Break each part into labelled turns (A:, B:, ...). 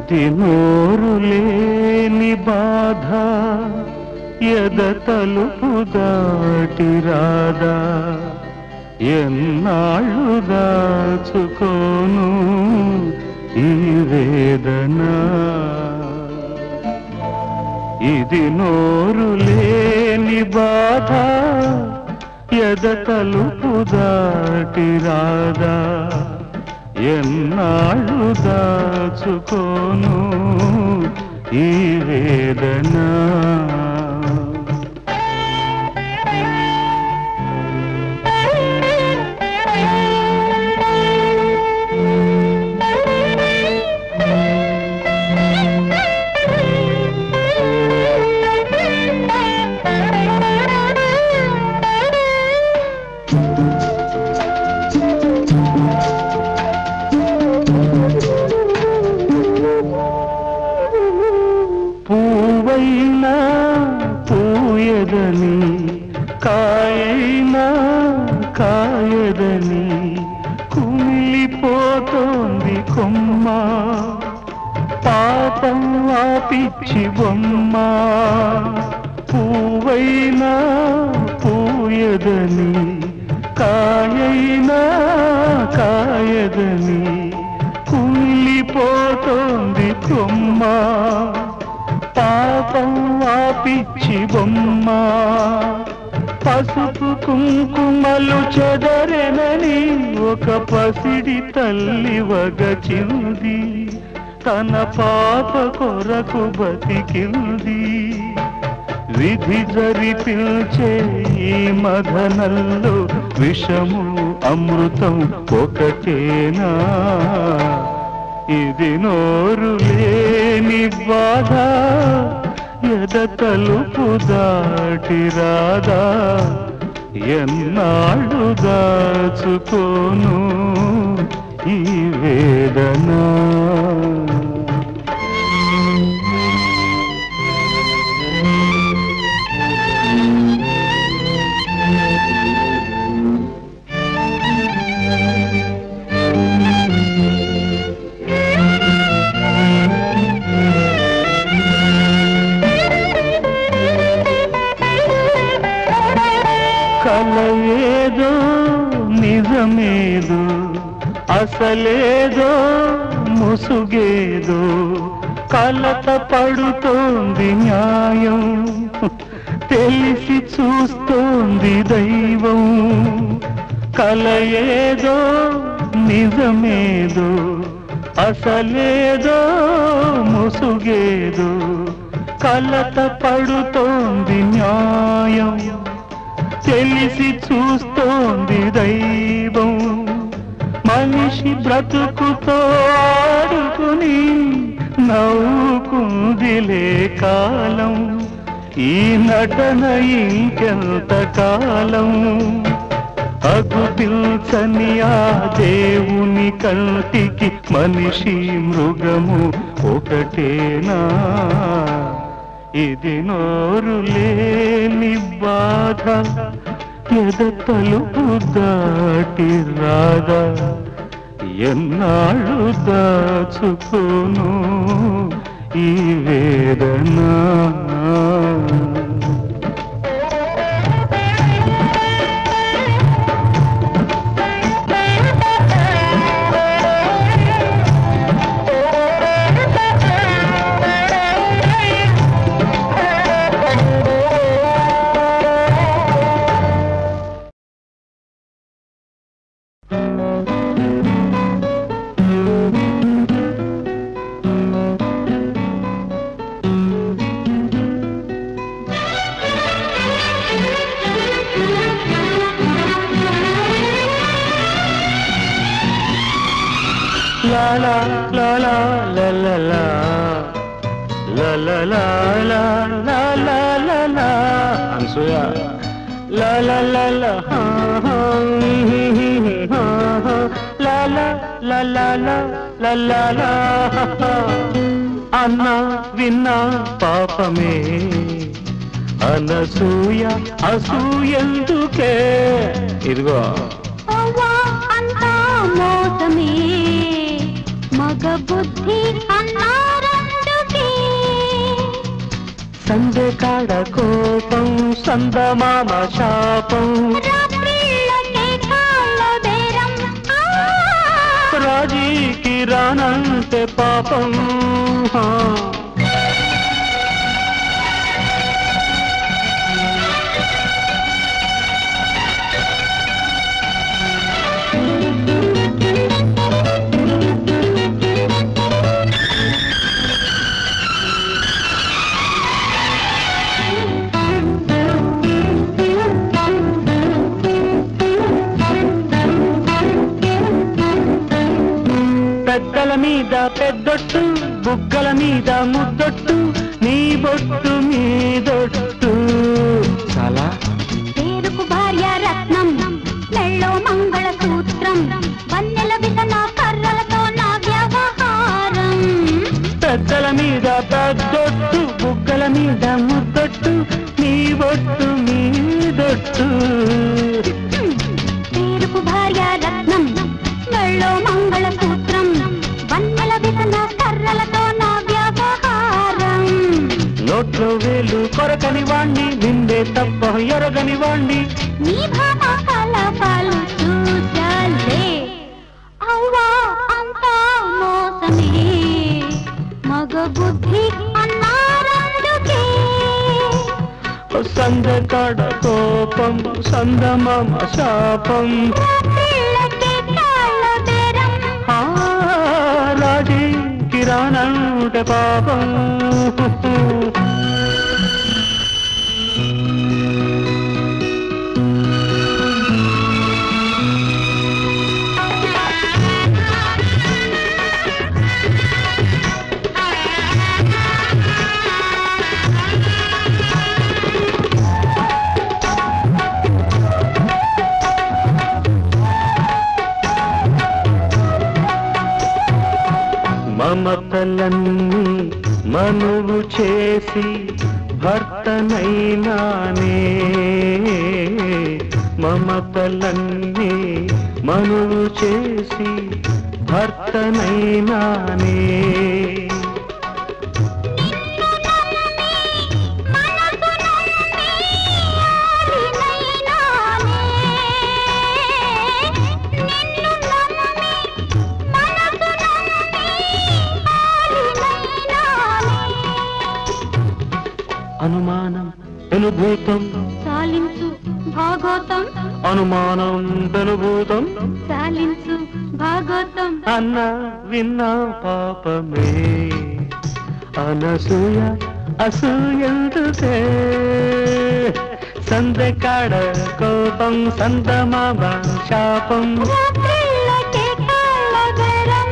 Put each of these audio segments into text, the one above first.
A: ఇది నోరు లేని బాధ ఎద తలుపు దాటి రాదా ఎన్నాళ్ళు దాచుకోను ఈ వేదన ఇది నోరు లేని బాధ ఎద తలుపు దాటి రాదా ఎన్నాళ్ళు దాచుకోను ఈ వేదన పువ్వైనా పూయదని కాయైనా కాయదని కుమిలిపోతోంది కొమ్మ పాపం ఆ పిచ్చి బొమ్మ పువ్వైనా పూయదని కాయైనా కాయదని కుమిలిపోతోంది కొమ్మ పాపం ఆ పిచ్చి బొమ్మ పసుపు కుంకుమలు చెదరెనని ఒక పసిడి తల్లి వగచింది తన పాప కొరకు బతికింది విధి జరి పిల్చే ఈ మదనల్లో విషము అమృతం ఒకటేనా ఇది నోరు లేని బాధ ఎద తలుపు దాటి రాదా ఎన్నాళ్ళు దాచుకోను ఈ వేదన కల ఏదో నిజమేదో అసలేదో ముసుగేదో కలత పడుతోంది న్యాయం తెలిసి చూస్తోంది దైవం కల ఏదో నిజమేదో అసలేదో ముసుగేదో కలత పడుతోంది న్యాయం తెలిసి చూస్తోంది దైవం మనిషి బ్రతుకుతో ఆడుకుని నవ్వుకుందిలే కాలం ఈ నటన ఇంకెంత కాలం అగు పిల్చని ఆ దేవుని కంటికి మనిషి మృగము ఒకటేనా ఇది నోరు లేని బాధ ఎద తలుపు దాటి రాదా ఎన్నాళ్ళు దాచుకోను ఈ వేదన La la la la la la la La la la la la la la la Anasuya La la la la ha ha ha ha La la la la la la la la అన్న విన్నా పాపమే అనసూయ అసూయందుకే ఇదిగో
B: అవ్వా అంతా మోసమే మగ బుద్ధి అన్నార
A: సందకాడ కోపం సందమామ శాపం
B: రాత్రిళ్ళకే కాళ్ళ బేరం ఆ!
A: రాజీకి రానంటే పాపం ఆ. పెద్దల మీద పెద్దొట్టు బుగ్గల మీద ముద్దొట్టు నీ బొట్టు మీదొట్టు చాలా
B: పేరుకు భార్య రత్నం మెళ్ళో మంగళ సూత్రం వన్నెల విసన కర్రలతో నా వ్యవహారం
A: పెద్దల మీద పెద్దొట్టు బుగ్గల మీద ముద్దొట్టు నీ బొట్టు మీదొట్టు
B: పేరుకు భార్య రత్నం మెళ్ళో మంగళ సూత్రం వన్నెల విసన కర్రలతో నా వ్యవహారం
A: నోట్లో వేలు కొరకని వాణ్ణి నిందే తప్ప ఎరగని వాణ్ణి
B: నీ భామ కలపాలు చూశాలే అవ్వా అంతా మోసమే మగ బుద్ధి అన్నారందుకే
A: సందకాడ కోపం సందమామ శాపం
B: రాత్రిళ్ళకే కాళ్ళ బేరం
A: ఆ, రాజీ కిరాణంటే పాపం మమతలన్నీ మనువు చేసి భర్తనైనానే మమతలన్నీ మనువు చేసి భర్తనైనానే అనుమానం అనుభూతం
B: సాలించు భాగోతం
A: అనుమానం అనుభూతం
B: సాలించు భాగోతం
A: అన్న విన్న పాపమే అనసూయ అసూయందుకే సందకాడ కోపం సందమామ శాపం
B: రాత్రిళ్ళకే కాళ్ళగరం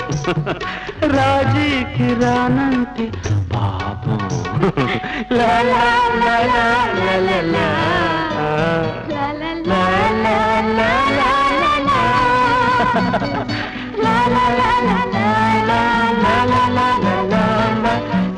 A: రాజీకి రానంటే పాపం లా లా లా లా లా లా లా.
B: లా లా లా లా లా లా లా లా లా లా లా లా లా లా లా లా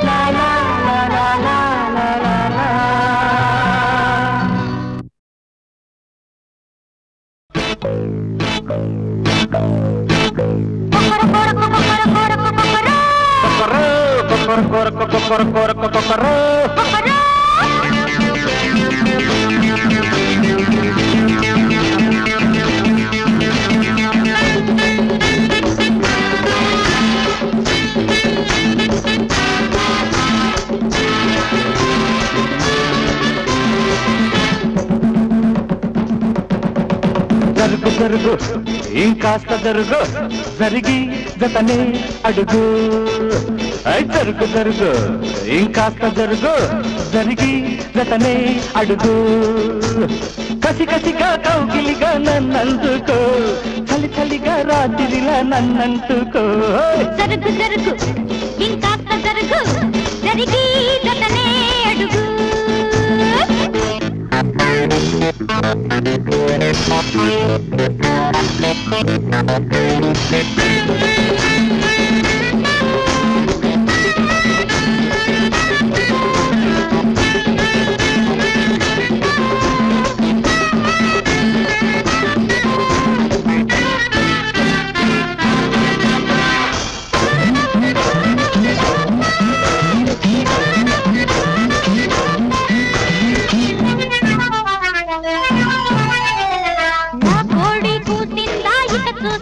A: జరుగు జరుగు ఇంకాస్త జరుగు జరిగి జతనే అడుగు ఐ జరుగు జరుగు ఇంకాస్త జరుగు జరిగి జతనే అడుగు కసి కసిగా కౌగిలిగా నన్నందుకో చలి చలిగా రాత్రిలా నన్నంటుకో
B: జరుగు జరుగు ఇంకాస్త జరుగు జరిగి జతనే అడుగు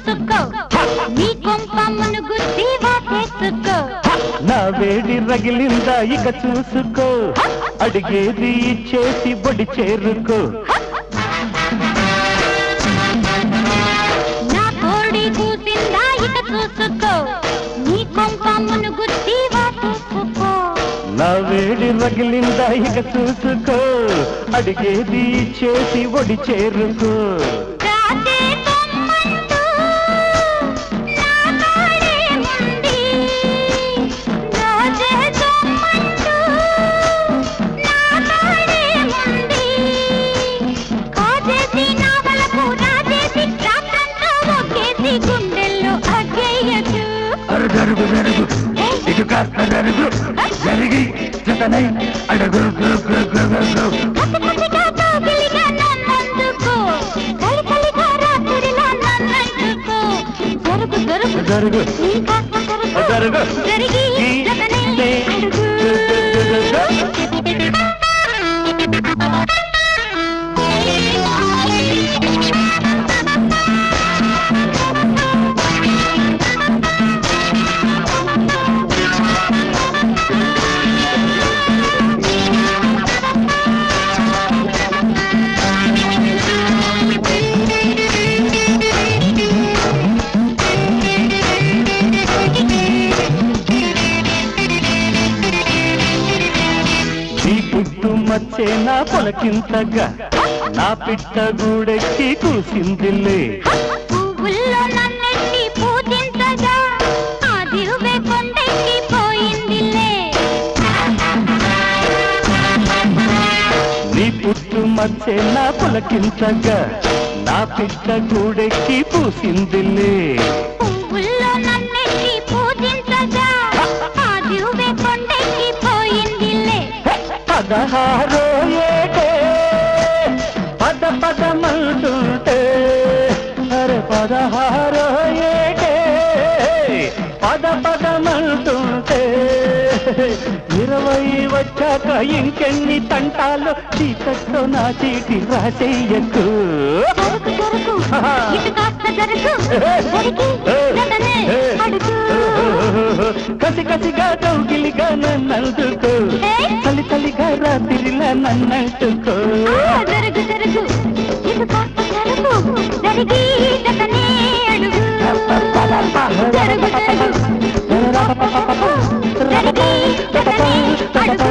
B: చూసుకో నీ కొంపమ్మను గుద్ది వాటేసుకో
A: నా వేడి రగిలిందా ఇక చూసుకో అడిగేది ఇచ్చేసి బడి చేరుకో
B: నా కోడి కూసిందా ఇక చూసుకో నీ కొంపమ్మను గుద్ది వాటేసుకో
A: నా వేడి రగిలిందా ఇక చూసుకో అడిగేది ఇచ్చేసి ఒడి చేరుకో
B: రాజే బొమ్మంటూ నా కాడే ఉంది రాజే బొమ్మంటూ నా కాడే ఉంది కాజేసి నా వలకు రాజేసి రాత్రంతా ఒకేసి గుండెల్లో అగ్గేయచ్చు
A: అరుగరుగు జరుగు ఇటు కాస్త జరుగు జరిగి జతనై అడుగు గు, గు, గు, గు, గు.
B: కసికసిగా కౌగిలిగా నన్నందుకో కలికలిగా రాత్రిలా నన్నందుకో జరుగు జరుగు
A: జరుగు
B: నీ కాస్త జరుగు
A: జరుగు.
B: జరిగి
A: ఈ
B: జతనే
A: నే
B: అడుగు
A: గు, గు, గు, గు. నీ పుట్టు మచ్చే నా పొలకింతగా నా పిట్ట గూడెక్కి కూసిందిలే
B: పువ్వుల్లో నన్నెట్టి పూజించగా ఆ దిరువే కొండెక్కి పోయిందిలే
A: నీ పుట్టు మచ్చే నా పొలకింతగా నా పిట్ట గూడెక్కి పూసిందిలే
B: పువ్వుల్లో నన్నెట్టి పూజించగా ఆ దిరువే కొండెక్కి పోయిందిలే
A: పదహారో ఏటే పద పదమంటుంటే అరే పదహారో ఏటే పద పదమంటుంటే ఇరవై వచ్చాక ఇంకెన్ని తంటాలు చీకట్లో నా చీటి రాసేయకు
B: జరుగు జరుగు ఇటు కాస్త జరుగు జరిగి జతనే అడుగు
A: కసి కసిగా కౌగిలిగా నన్నందుకో
B: ఏయ్!
A: చలి చలిగా రాత్రిలా నన్నంటుకో
B: ఆ, జరుగు జరుగు ఇటు కాస్త జరుగు జరిగి జతనే అడుగు జరుగు జరుగు జరిగి జతనే అడుగు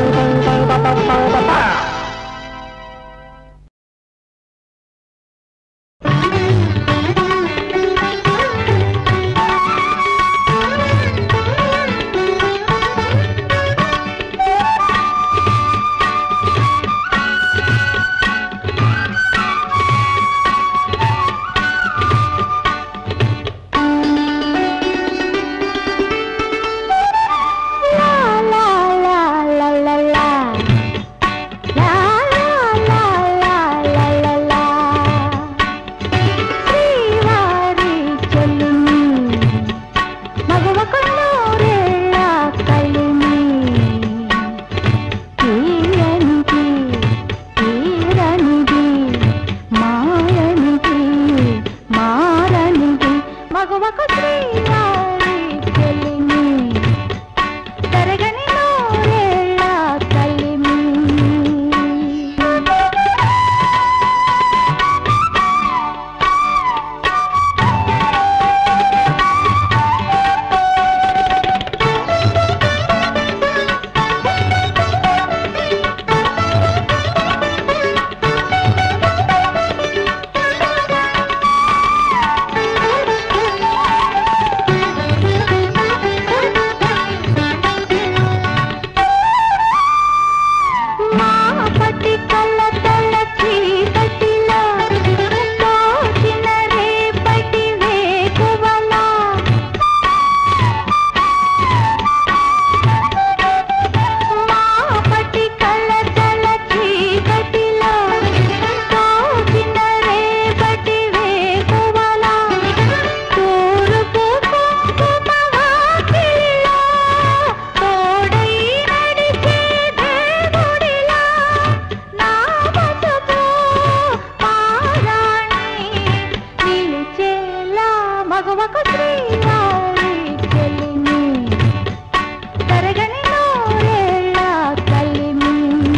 B: మగవకు శ్రీవారి చెలిమి తరగని నూరేళ్ళ కలిమి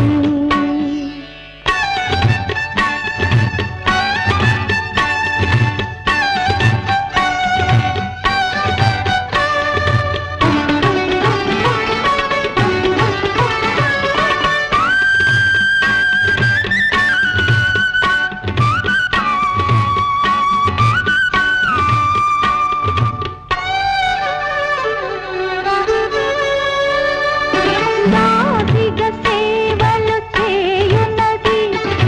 B: దాసిగ సేవలు చేయున్నది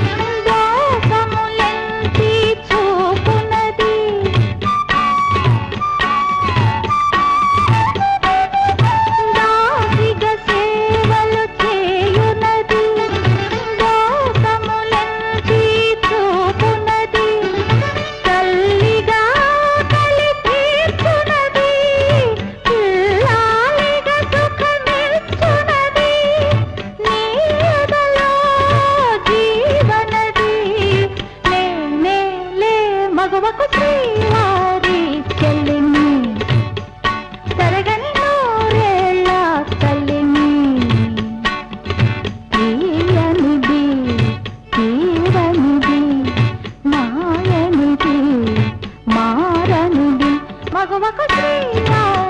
B: దోషములెంచి చూపునది దాసిగ సేవలు చేయున్నది దోషములెంచి చూపునది తల్లిగా కలి తీర్చునది పిల్లాలిగా సుఖమిచ్చునది నీ ఎదలో జీవనది లే లే లే మగవకు శ్రీవారి చెల్లిని తరగని నూరేళ్ళ తల్లిని తీయనిది తీరనిది మాయనిది మారనిది మగవకు శ్రీవారి